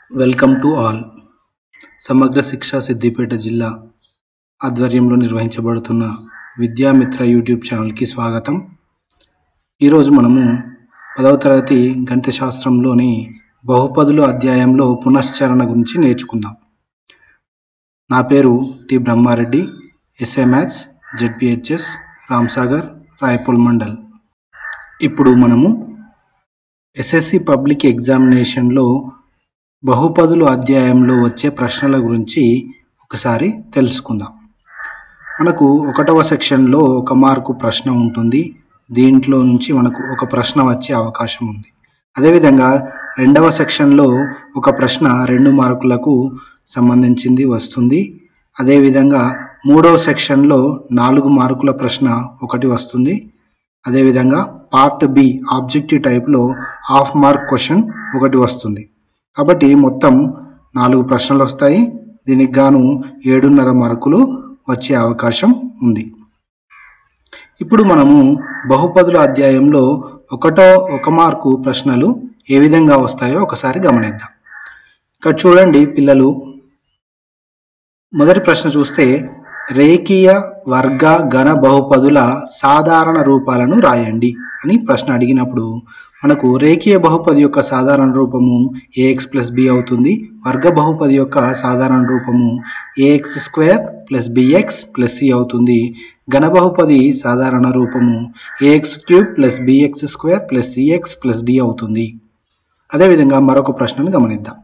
welcome to all సమగ్ర శిక్ష సిద్దిపేట జిల్లా ఆధ్వర్యంలో నిర్వహించబడుతున్న విద్యామిత్ర యూట్యూబ్ ఛానల్కి స్వాగతం ఈరోజు మనము పదవ తరగతి గణిత శాస్త్రంలోని బహుపదులు అధ్యాయంలో పునశ్చరణ గురించి నేర్చుకుందాం నా పేరు T Brahmareddy SA maths ZPHS Ramsagar Rayapool mandal ఇప్పుడు మనము ఎస్ఎస్సి పబ్లిక్ ఎగ్జామినేషన్లో బహుపదులు అధ్యాయంలో వచ్చే ప్రశ్నల గురించి ఒకసారి తెలుసుకుందాం మనకు ఒకటవ సెక్షన్లో ఒక మార్కు ప్రశ్న ఉంటుంది దీంట్లో నుంచి మనకు ఒక ప్రశ్న వచ్చే అవకాశం ఉంది అదేవిధంగా రెండవ సెక్షన్లో ఒక ప్రశ్న రెండు మార్కులకు సంబంధించింది వస్తుంది అదేవిధంగా మూడవ సెక్షన్లో నాలుగు మార్కుల ప్రశ్న ఒకటి వస్తుంది అదేవిధంగా పార్ట్ బి ఆబ్జెక్టివ్ టైప్లో హాఫ్ మార్క్ క్వశ్చన్ ఒకటి వస్తుంది కాబట్టి మొత్తం నాలుగు ప్రశ్నలు వస్తాయి దీనికి గాను ఏడున్నర మార్కులు వచ్చే అవకాశం ఉంది ఇప్పుడు మనము బహుపదుల అధ్యాయంలో ఒకటో ఒక మార్కు ప్రశ్నలు ఏ విధంగా వస్తాయో ఒకసారి గమనిద్దాం ఇక్కడ చూడండి పిల్లలు మొదటి ప్రశ్న చూస్తే రేఖీయ వర్గ ఘన బహుపదుల సాధారణ రూపాలను రాయండి అని ప్రశ్న అడిగినప్పుడు మనకు రేఖీయ బహుపది యొక్క సాధారణ రూపము ఏఎక్స్ ప్లస్ బి అవుతుంది వర్గ బహుపది యొక్క సాధారణ రూపము A X square plus bx plus C అవుతుంది ఘన బహుపది సాధారణ రూపము A X cube plus B X square plus C X plus D అవుతుంది అదేవిధంగా మరొక ప్రశ్నను గమనిద్దాం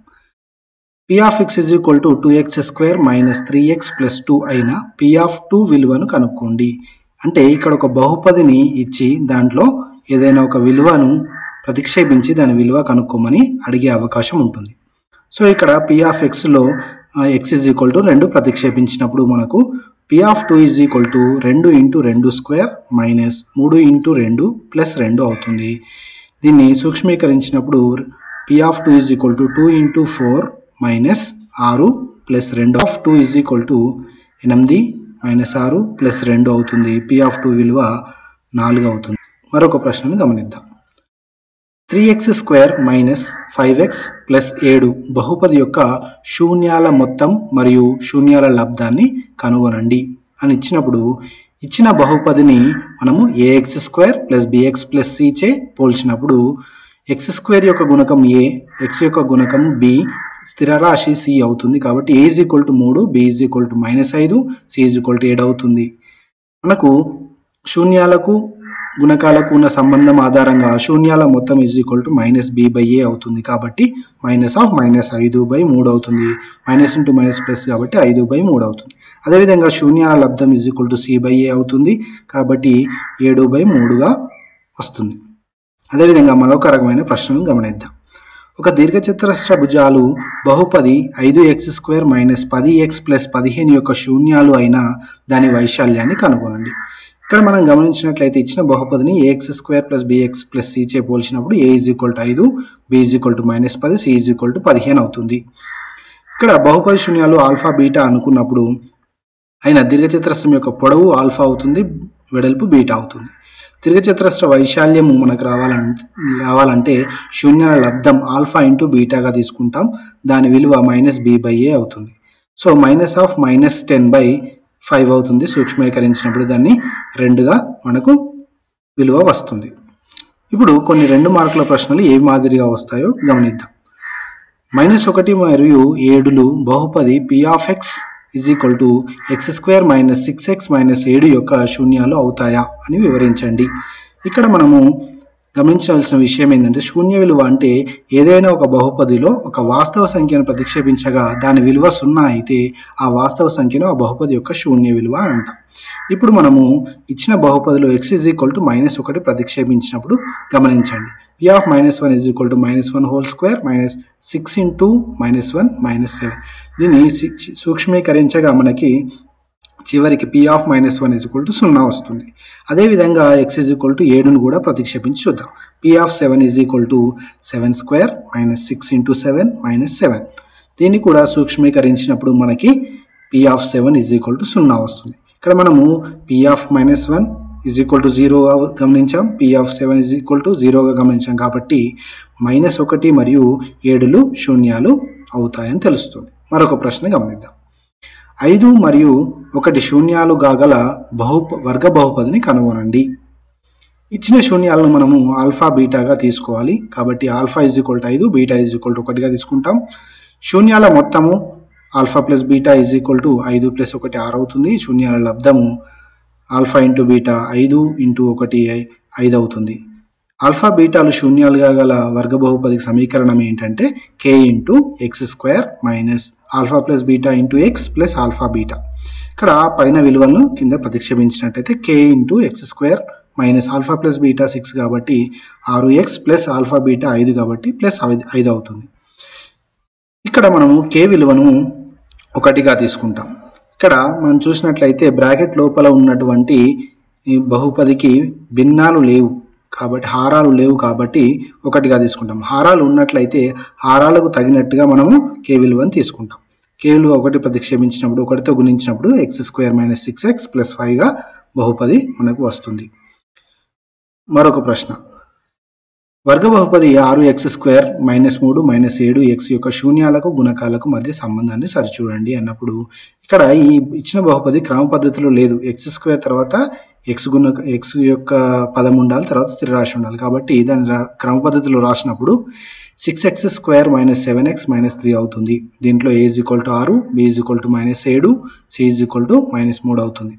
P of X is equal to two X square minus three X plus two అయిన పి ఆఫ్ టూ విలువను కనుక్కోండి అంటే ఇక్కడ ఒక బహుపదిని ఇచ్చి దాంట్లో ఏదైనా ఒక విలువను ప్రతిక్షేపించి దాని విలువ కనుక్కోమని అడిగే అవకాశం ఉంటుంది సో ఇక్కడ పి ఆఫ్ ఎక్స్లో ఎక్స్ ఇజ్ ఈక్వల్ టు రెండు ప్రతిక్షేపించినప్పుడు మనకు P of two is equal to రెండు ఇంటూ రెండు స్క్వేర్ మైనస్ మూడు ఇంటూ రెండు ప్లస్ రెండు అవుతుంది దీన్ని సూక్ష్మీకరించినప్పుడు P of two is equal to two into four minus ఆరు ప్లస్ రెండు of two is equal to ఎనిమిది మైనస్ ఆరు ప్లస్ రెండు అవుతుంది పి ఆఫ్ టూ విలువ నాలుగు అవుతుంది మరొక ప్రశ్నను గమనిద్దాం three X square minus five X plus ఏడు బహుపది యొక్క శూన్యాల మొత్తం మరియు శూన్యాల లబ్ధాన్ని కనుగొనండి అని ఇచ్చినప్పుడు ఇచ్చిన బహుపదిని మనము A X square plus bx plus సిచే పోల్చినప్పుడు ఎక్స్ స్క్వేర్ యొక్క గుణకం ఏ ఎక్స్ యొక్క గుణకం బి స్థిరరాశి సి అవుతుంది కాబట్టి ఏ ఈజ్ ఈక్వల్ టు మూడు B is equal to minus ఐదు సి ఈజ్ ఈక్వల్ టు ఏడు అవుతుంది మనకు శూన్యాలకు గుణకాలకు ఉన్న సంబంధం ఆధారంగా శూన్యాల మొత్తం is equal to minus B by ఏ అవుతుంది కాబట్టి మైనస్ ఆఫ్ మైనస్ ఐదు బై మూడు అవుతుంది మైనస్ ఇంటూ మైనస్ ప్లస్ కాబట్టి ఐదు బై మూడు అవుతుంది అదేవిధంగా శూన్యాల లబ్ధం is equal to C by ఏ అవుతుంది కాబట్టి ఏడు బై మూడుగా వస్తుంది అదేవిధంగా మరొక రకమైన ప్రశ్నను గమనిద్దాం ఒక దీర్ఘచతురస్ర భుజాలు బహుపది ఐదు ఎక్స్ స్క్వేర్ మైనస్ పది ఎక్స్ ప్లస్ పదిహేను యొక్క శూన్యాలు అయిన దాని వైశాల్యాన్ని కనుగొనండి ఇక్కడ మనం గమనించినట్లయితే ఇచ్చిన బహుపదిని a x square plus bx plus సిచే పోల్చినప్పుడు ఏ ఈజ్ ఈక్వల్ టు ఐదు b is equal to minus పది సి ఈజ్ ఈక్వల్ టు పదిహేను అవుతుంది ఇక్కడ బహుపది శూన్యాలు ఆల్ఫా బీటా అనుకున్నప్పుడు అయిన దీర్ఘచతురస్రం యొక్క పొడవు ఆల్ఫా అవుతుంది వెడల్పు బీటా అవుతుంది దీర్ఘచతురస్ర వైశాల్యము మనకు రావాలంటే రావాలంటే శూన్యాల లబ్ధం ఆల్ఫా ఇంటూ బీటాగా తీసుకుంటాం దాని విలువ మైనస్ బి బై ఏ అవుతుంది so minus of minus ten by five అవుతుంది సూక్ష్మీకరించినప్పుడు దాన్ని రెండుగా మనకు విలువ వస్తుంది ఇప్పుడు కొన్ని రెండు మార్కుల ప్రశ్నలు ఏ మాదిరిగా వస్తాయో గమనిద్దాం మైనస్ ఒకటి మరియు ఏడులు బహుపది p of x is equal to x square minus six x minus ఏడు యొక్క శూన్యాలు అవుతాయా అని వివరించండి ఇక్కడ మనము గమనించాల్సిన విషయం ఏంటంటే శూన్య విలువ అంటే ఏదైనా ఒక బహుపదిలో ఒక వాస్తవ సంఖ్యను ప్రతిక్షేపించగా దాని విలువ సున్నా అయితే ఆ వాస్తవ సంఖ్యను ఆ బహుపది యొక్క శూన్య విలువ అంటాం ఇప్పుడు మనము ఇచ్చిన బహుపదిలో x is equal to minus ఒకటి ప్రతిక్షేపించినప్పుడు గమనించండి p of minus one is equal to minus one whole square minus six into minus one minus seven దీన్ని సూక్ష్మీకరించగా మనకి చివరికి p of minus one is equal to సున్నా వస్తుంది అదేవిధంగా ఎక్స్ ఇజ్ ఈక్వల్ టు ఏడును కూడా ప్రతిక్షేపించి చూద్దాం p of seven is equal to seven square minus six into seven minus seven దీన్ని కూడా సూక్ష్మీకరించినప్పుడు మనకి p of seven is equal to సున్నా వస్తుంది ఇక్కడ మనము p of minus one is equal to జీరోగా గమనించాం p of seven is equal to జీరోగా గమనించాం కాబట్టి మైనస్ ఒకటి మరియు ఏడులు శూన్యాలు అవుతాయని తెలుస్తుంది మరొక ప్రశ్న గమనిద్దాం ఐదు మరియు ఒకటి శూన్యాలు గాగల బహు వర్గ బహుపదిని కనుగొనండి ఇచ్చిన శూన్యాలను మనము ఆల్ఫా బీటాగా తీసుకోవాలి కాబట్టి ఆల్ఫా ఇజ్ ఈక్వల్ టు ఐదు బీటా ఇజ్ ఈక్వల్ టు ఒకటిగా తీసుకుంటాం శూన్యాల మొత్తము alpha plus beta is equal to ఐదు ప్లస్ ఒకటి ఆరు అవుతుంది శూన్యాల లబ్ధము ఆల్ఫా ఇంటూ బీటా ఐదు ఇంటూ ఒకటి ఐ- ఐదు అవుతుంది ఆల్ఫా బీటాలు శూన్యాలుగా గల వర్గ బహుపదికి సమీకరణం ఏంటంటే k into x square minus alpha plus beta into x plus alpha beta ఇక్కడ పైన విలువలను కింద ప్రతిక్షేపించినట్టయితే k into x square minus alpha plus beta six కాబట్టి ఆరు ఎక్స్ ప్లస్ ఆల్ఫా బీటా ఐదు కాబట్టి ప్లస్ ఐదు ఐదు అవుతుంది ఇక్కడ మనము కే విలువను ఒకటిగా తీసుకుంటాం ఇక్కడ మనం చూసినట్లయితే బ్రాకెట్ లోపల ఉన్నటువంటి ఈ బహుపదికి భిన్నాలు లేవు కాబట్టి హారాలు లేవు కాబట్టి ఒకటిగా తీసుకుంటాం హారాలు ఉన్నట్లయితే హారాలకు తగినట్టుగా మనము కే విలువను తీసుకుంటాం కే విలువ ఒకటి ప్రతిక్షేపించినప్పుడు ఒకటితో గుణించినప్పుడు x square minus six x plus ఫైవ్గా బహుపది మనకు వస్తుంది మరొక ప్రశ్న వర్గ బహుపది ఆరు ఎక్స్ స్క్వేర్ మైనస్ మూడు మైనస్ ఏడు ఎక్స్ యొక్క శూన్యాలకు గుణకాలకు మధ్య సంబంధాన్ని సరిచూడండి అన్నప్పుడు ఇక్కడ ఈ ఇచ్చిన బహుపది క్రమ పద్ధతిలో లేదు ఎక్స్ స్క్వేర్ తర్వాత ఎక్స్ గుణ ఎక్స్ యొక్క పదం ఉండాలి తర్వాత స్థిర రాశి ఉండాలి కాబట్టి దాని రా- క్రమ పద్ధతిలో రాసినప్పుడు six x square minus seven x minus three అవుతుంది దీంట్లో ఏ ఈజ్ ఈక్వల్ టు ఆరు b is equal to minus ఏడు c is equal to minus మూడు అవుతుంది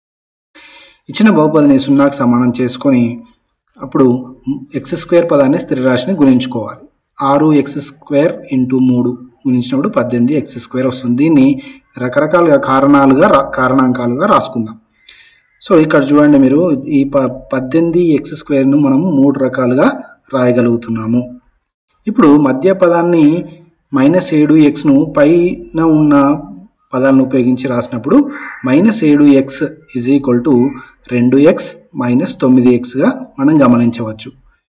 ఇచ్చిన బహుపదిని సున్నాకు సమానం చేసుకొని అప్పుడు ఎక్స్ స్క్వేర్ పదాన్ని స్థిర రాశిని గుణించుకోవాలి ఆరు ఎక్స్ స్క్వేర్ ఇంటూ మూడు గుణించినప్పుడు పద్దెనిమిది ఎక్స్ స్క్వేర్ వస్తుంది దీన్ని రకరకాలుగా కారణాలుగా రా- కారణాంకాలుగా రాసుకుందాం సో ఇక్కడ చూడండి మీరు ఈ ప పద్దెనిమిది ఎక్స్ స్క్వేర్ను మనం మూడు రకాలుగా రాయగలుగుతున్నాము ఇప్పుడు మధ్య పదాన్ని మైనస్ ఏడు ఎక్స్ను పైన ఉన్న పదాలను ఉపయోగించి రాసినప్పుడు మైనస్ ఏడు ఎక్స్ ఇజ్ ఈక్వల్ టు రెండు ఎక్స్ మైనస్ తొమ్మిది ఎక్స్గా మనం గమనించవచ్చు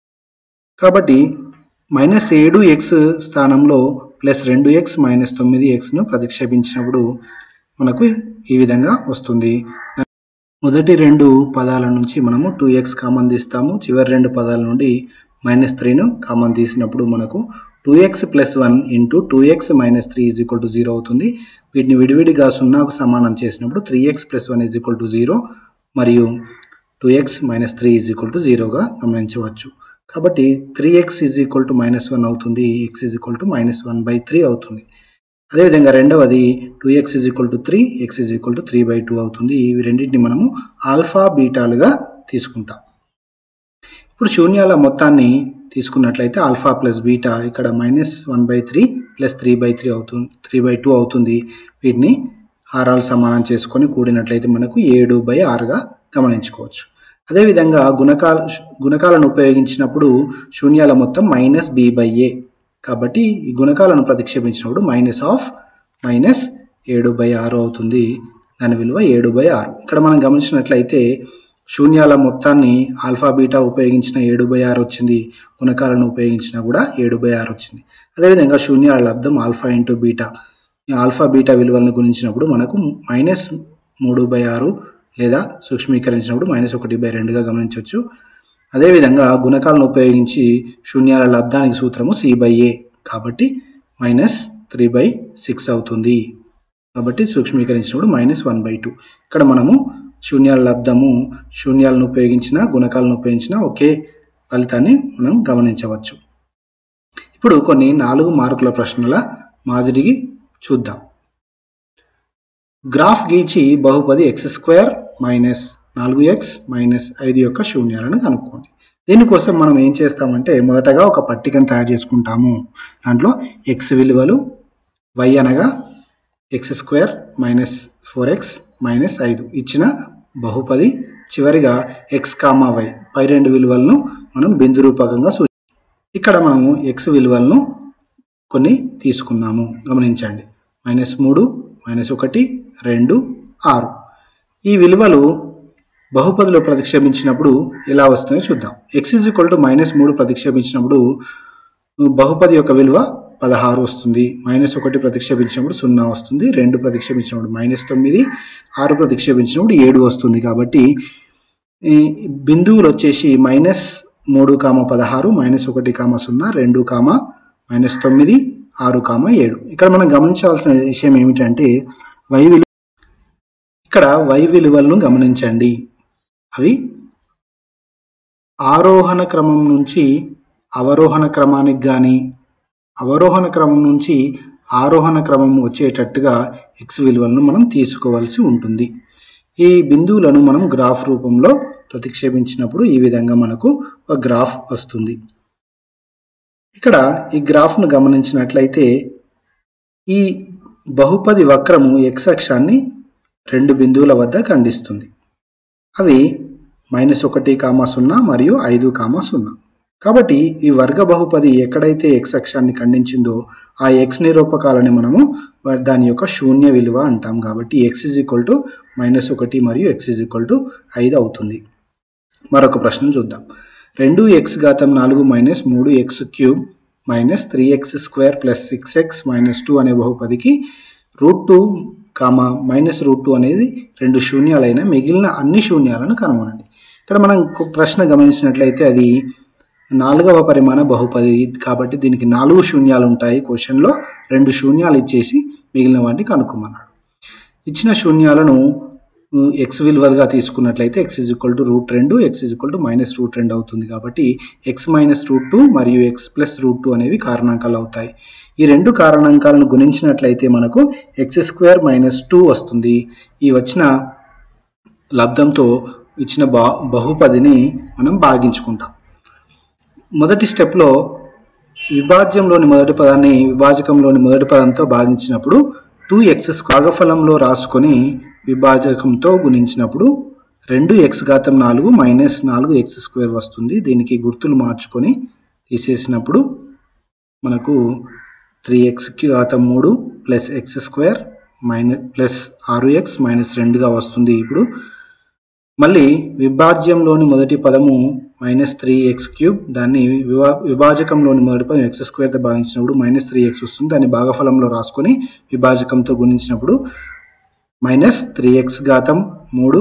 కాబట్టి మైనస్ ఏడు ఎక్స్ స్థానంలో ప్లస్ రెండు ఎక్స్ మైనస్ తొమ్మిది ఎక్స్ను ప్రతిక్షేపించినప్పుడు మనకు ఈ విధంగా వస్తుంది మొదటి రెండు పదాల నుంచి మనము టూ ఎక్స్ కామన్ తీస్తాము చివరి రెండు పదాల నుండి మైనస్ త్రీను కామన్ తీసినప్పుడు మనకు two x plus one into two x minus three is equal to zero అవుతుంది వీటిని విడివిడిగా సున్నాకు సమానం చేసినప్పుడు three X plus one is equal to zero మరియు two x minus three is equal to జీరోగా గమనించవచ్చు కాబట్టి three x is equal to minus one అవుతుంది x is equal to minus one by three అవుతుంది అదేవిధంగా రెండవది two x is equal to three x is equal to three by two అవుతుంది ఇవి రెండింటిని మనము ఆల్ఫా బీటాలుగా తీసుకుంటాం ఇప్పుడు శూన్యాల మొత్తాన్ని తీసుకున్నట్లయితే ఆల్ఫా ప్లస్ బీటా ఇక్కడ minus one by three plus three by three అవుతుంది త్రీ బై టూ అవుతుంది వీటిని హారాలు సమానం చేసుకొని కూడినట్లయితే మనకు ఏడు బై ఆరుగా గమనించుకోవచ్చు అదేవిధంగా గుణకాల గుణకాలను ఉపయోగించినప్పుడు శూన్యాల మొత్తం మైనస్ బి బై ఏ కాబట్టి ఈ గుణకాలను ప్రతిక్షేపించినప్పుడు మైనస్ ఆఫ్ మైనస్ ఏడు బై ఆరు అవుతుంది దాని విలువ ఏడు బై ఆరు ఇక్కడ మనం గమనించినట్లయితే శూన్యాల మొత్తాన్ని ఆల్ఫా బీటా ఉపయోగించిన ఏడు బై ఆరు వచ్చింది గుణకాలను ఉపయోగించినా కూడా ఏడు బై ఆరు వచ్చింది అదేవిధంగా శూన్యాల లబ్ధం ఆల్ఫా ఇంటూ బీటా ఈ ఆల్ఫా బీటా విలువలను గుణించినప్పుడు మనకు మైనస్ మూడు బై ఆరు లేదా సూక్ష్మీకరించినప్పుడు మైనస్ ఒకటి బై రెండుగా గమనించవచ్చు అదేవిధంగా గుణకాలను ఉపయోగించి శూన్యాల లబ్ధానికి సూత్రము సి బై ఏ కాబట్టి మైనస్ త్రీ బై సిక్స్ అవుతుంది కాబట్టి సూక్ష్మీకరించినప్పుడు మైనస్ వన్ బై టూ ఇక్కడ మనము శూన్యాల లబ్ధము శూన్యాలను ఉపయోగించిన గుణకాలను ఉపయోగించిన ఒకే ఫలితాన్ని మనం గమనించవచ్చు ఇప్పుడు కొన్ని నాలుగు మార్కుల ప్రశ్నల మాదిరిగి చూద్దాం గ్రాఫ్ గీచి బహుపది ఎక్స్ స్క్వేర్ మైనస్ నాలుగు ఎక్స్ మైనస్ ఐదు యొక్క శూన్యాలను కనుక్కోండి దీనికోసం మనం ఏం చేస్తామంటే మొదటగా ఒక పట్టికను తయారు చేసుకుంటాము దాంట్లో ఎక్స్ విలువలు వై అనగా x square minus four x minus ఐదు ఇచ్చిన బహుపది చివరిగా ఎక్స్ కామా వై పై రెండు విలువలను మనం బిందు రూపకంగా సూ ఇక్కడ మనము ఎక్స్ విలువలను కొన్ని తీసుకున్నాము గమనించండి మైనస్ మూడు మైనస్ ఒకటి రెండు ఆరు ఈ విలువలు బహుపదిలో ప్రతిక్షేపించినప్పుడు ఎలా వస్తుందో చూద్దాం x is equal to minus మూడు ప్రతిక్షేపించినప్పుడు బహుపది యొక్క విలువ పదహారు వస్తుంది మైనస్ ఒకటి ప్రతిక్షేపించినప్పుడు సున్నా వస్తుంది రెండు ప్రతిక్షేపించినప్పుడు మైనస్ తొమ్మిది ఆరు ప్రతిక్షేపించినప్పుడు ఏడు వస్తుంది కాబట్టి ఈ బిందువులు వచ్చేసి మైనస్ మూడు కామ పదహారు మైనస్ ఒకటి కామ సున్నా రెండు కామ మైనస్ తొమ్మిది ఆరు కామ ఏడు ఇక్కడ మనం గమనించవలసిన విషయం ఏమిటంటే వై విలువ ఇక్కడ వై విలువలను గమనించండి అవి ఆరోహణ క్రమం నుంచి అవరోహణ క్రమానికి కానీ అవరోహణ క్రమం నుంచి ఆరోహణ క్రమం వచ్చేటట్టుగా ఎక్స్ విలువలను మనం తీసుకోవాల్సి ఉంటుంది ఈ బిందువులను మనం గ్రాఫ్ రూపంలో ప్రతిక్షేపించినప్పుడు ఈ విధంగా మనకు ఒక గ్రాఫ్ వస్తుంది ఇక్కడ ఈ గ్రాఫ్ను గమనించినట్లయితే ఈ బహుపది వక్రము ఎక్స్ అక్షాన్ని రెండు బిందువుల వద్ద ఖండిస్తుంది అవి మైనస్ ఒకటి కామా సున్నా మరియు ఐదు కామా సున్నా కాబట్టి ఈ వర్గ బహుపది ఎక్కడైతే ఎక్స్ అక్షాన్ని ఖండించిందో ఆ ఎక్స్ నిరూపకాలని మనము దాని యొక్క శూన్య విలువ అంటాం కాబట్టి x is equal to minus ఒకటి మరియు ఎక్స్ ఇజ్ ఈక్వల్ టు ఐదు అవుతుంది మరొక ప్రశ్న చూద్దాం రెండు ఎక్స్ ఘాతం నాలుగు మైనస్ మూడు x cube minus three X square plus six x minus two అనే బహుపదికి root two comma minus root two అనేది రెండు శూన్యాలైన మిగిలిన అన్ని శూన్యాలను కనుగొనండి ఇక్కడ మనం ప్రశ్న గమనించినట్లయితే అది నాలుగవ పరిమాణ బహుపది కాబట్టి దీనికి నాలుగు శూన్యాలు ఉంటాయి క్వశ్చన్లో రెండు శూన్యాలు ఇచ్చేసి మిగిలిన వాటిని కనుక్కోమన్నాడు ఇచ్చిన శూన్యాలను ఎక్స్ విలువలుగా తీసుకున్నట్లయితే x is equal to root రెండు x is equal to minus root రెండు అవుతుంది కాబట్టి ఎక్స్ మైనస్ రూట్ టూ మరియు ఎక్స్ ప్లస్ రూట్ టూ అనేవి కారణాంకాలు అవుతాయి ఈ రెండు కారణాంకాలను గుణించినట్లయితే మనకు ఎక్స్ స్క్వేర్ మైనస్ టూ వస్తుంది ఈ వచ్చిన లబ్ధంతో ఇచ్చిన బా బహుపదిని మనం భాగించుకుంటాం మొదటి స్టెప్లో విభాజ్యంలోని మొదటి పదాన్ని విభాజకంలోని మొదటి పదంతో భాగించినప్పుడు టూ ఎక్స్ భాగఫలంలో రాసుకొని విభాజకంతో గుణించినప్పుడు రెండు ఎక్స్ ఘాతం నాలుగు మైనస్ నాలుగు ఎక్స్ స్క్వేర్ వస్తుంది దీనికి గుర్తులు మార్చుకొని తీసేసినప్పుడు మనకు త్రీ ఎక్స్ ఘాతం మూడు plus x square minus plus ఆరు ఎక్స్ మైనస్ రెండుగా వస్తుంది ఇప్పుడు మళ్ళీ విభాజ్యంలోని మొదటి పదము మైనస్ త్రీ ఎక్స్ క్యూబ్ దాన్ని విభా విభాజకంలోని మొదటి పదం ఎక్స్ స్క్వేర్తో భాగించినప్పుడు మైనస్ త్రీ ఎక్స్ వస్తుంది దాన్ని భాగఫలంలో రాసుకొని విభాజకంతో గుణించినప్పుడు మైనస్ త్రీ ఎక్స్ ఘాతం మూడు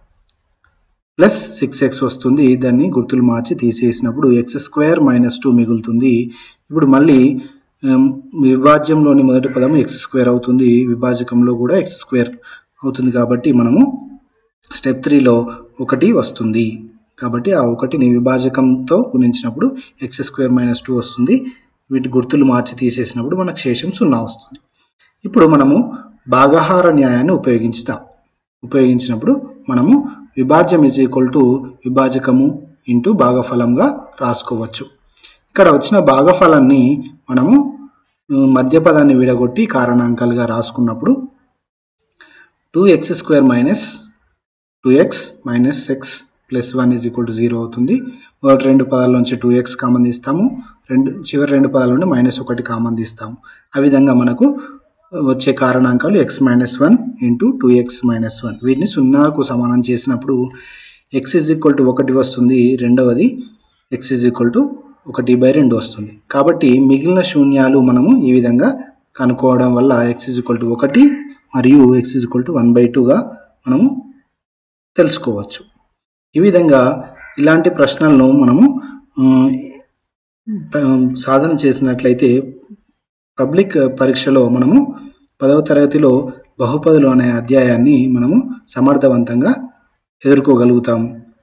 ప్లస్ సిక్స్ ఎక్స్ వస్తుంది దాన్ని గుర్తులు మార్చి తీసేసినప్పుడు ఎక్స్ స్క్వేర్ మైనస్ టూ మిగులుతుంది ఇప్పుడు మళ్ళీ విభాజ్యంలోని మొదటి పదము ఎక్స్ స్క్వేర్ అవుతుంది విభాజకంలో కూడా ఎక్స్ స్క్వేర్ అవుతుంది కాబట్టి మనము స్టెప్ త్రీలో ఒకటి వస్తుంది కాబట్టి ఆ ఒకటిని విభాజకంతో గుణించినప్పుడు ఎక్స్ స్క్వేర్ మైనస్ టూ వస్తుంది వీటి గుర్తులు మార్చి తీసేసినప్పుడు మనకు శేషం సున్నా వస్తుంది ఇప్పుడు మనము భాగహార న్యాయాన్ని ఉపయోగించుతాం ఉపయోగించినప్పుడు మనము విభాజ్యం ఇజ్ ఈక్వల్ టు విభాజకము ఇంటూ భాగఫలంగా రాసుకోవచ్చు ఇక్కడ వచ్చిన భాగఫలాన్ని మనము మధ్య పదాన్ని విడగొట్టి కారణాంకాలుగా రాసుకున్నప్పుడు two X square minus two x minus x plus one is equal to zero అవుతుంది మొదటి రెండు పదాల నుంచి టూ ఎక్స్ కామన్ తీస్తాము రెండు చివరి రెండు పదాల నుండి మైనస్ ఒకటి కామన్ తీస్తాము ఆ విధంగా మనకు వచ్చే కారణాంకాలు x minus one into two x minus one వీటిని సున్నాకు సమానం చేసినప్పుడు ఎక్స్ ఇజ్ ఈక్వల్ టు ఒకటి వస్తుంది రెండవది ఎక్స్ ఇజ్ ఈక్వల్ టు ఒకటి బై రెండు వస్తుంది కాబట్టి మిగిలిన శూన్యాలు మనము ఈ విధంగా కనుక్కోవడం వల్ల ఎక్స్ ఇజ్ ఈక్వల్ టు ఒకటి మరియు x is equal to one by టూగా మనము తెలుసుకోవచ్చు ఈ విధంగా ఇలాంటి ప్రశ్నలను మనము సాధన చేసినట్లయితే పబ్లిక్ పరీక్షలో మనము పదవ తరగతిలో బహుపదులు అనే అధ్యాయాన్ని మనము సమర్థవంతంగా ఎదుర్కోగలుగుతాము